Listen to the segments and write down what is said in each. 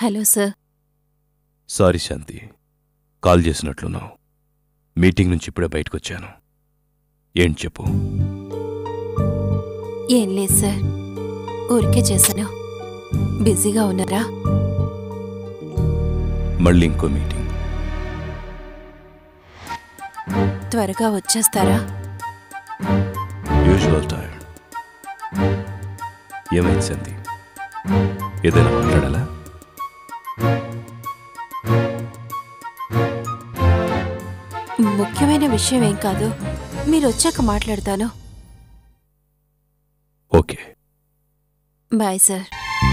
hello sir sorry Shanti call చేసినట్లున్నావు meeting నుంచి ఇప్పుడే బయటకొచ్చాను ఏంటి చెప్పు ఏం లేదు సార్ ఊరికే చేశాను బిజీగా ఉన్నారా మళ్ళీ ఇంకో మీటింగ్ త్వరగా వచ్చేస్తారా యూజువల్ టైం ఏమైంది శాంతి ఏదైనా మాట్లాడాలా ముఖ్యమైన విషయం ఏం కాదు మీరు వచ్చాక మాట్లాడతాను ఓకే బాయ్ సార్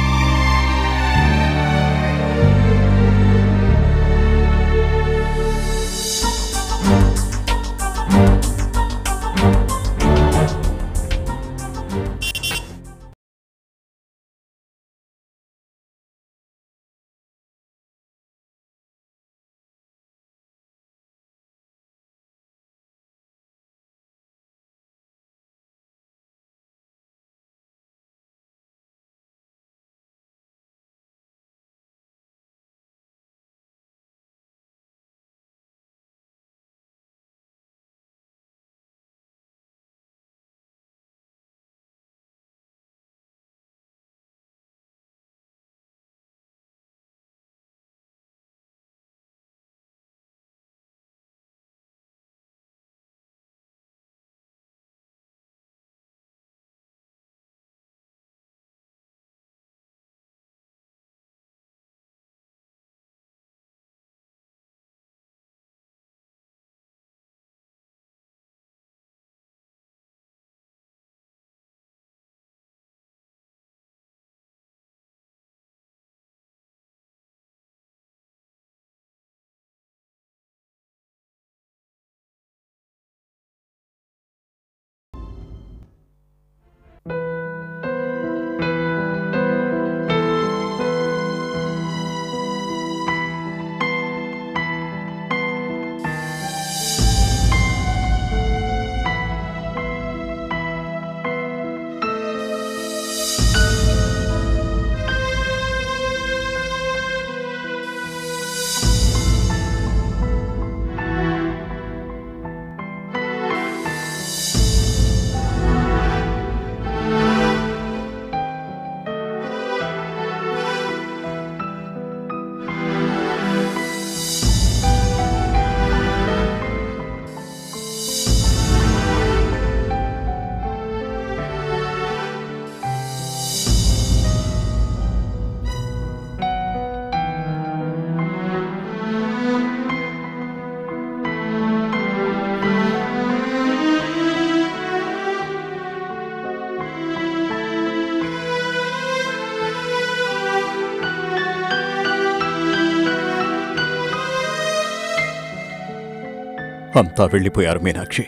అంతా వెళ్ళిపోయారు మీనాక్షి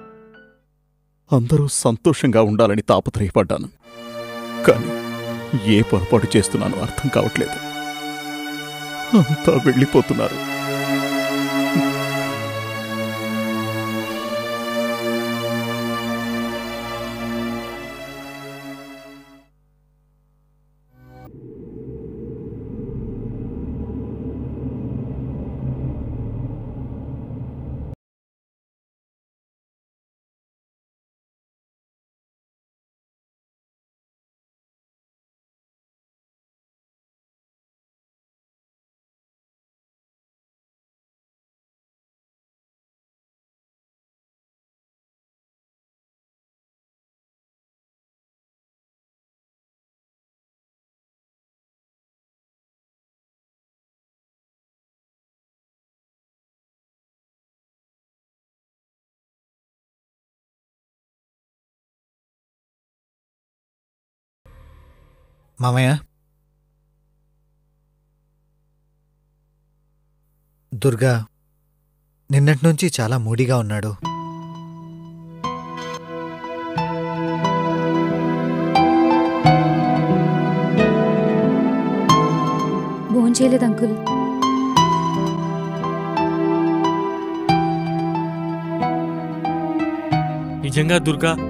అందరూ సంతోషంగా ఉండాలని తాపత్రయపడ్డాను కానీ ఏ పొరపాటు చేస్తున్నానో అర్థం కావట్లేదు అంతా వెళ్ళిపోతున్నారు మామయ్య దుర్గా నిన్నటి నుంచి చాలా మూడీగా ఉన్నాడు భోంచేయలేదు అంకుల్ నిజంగా దుర్గా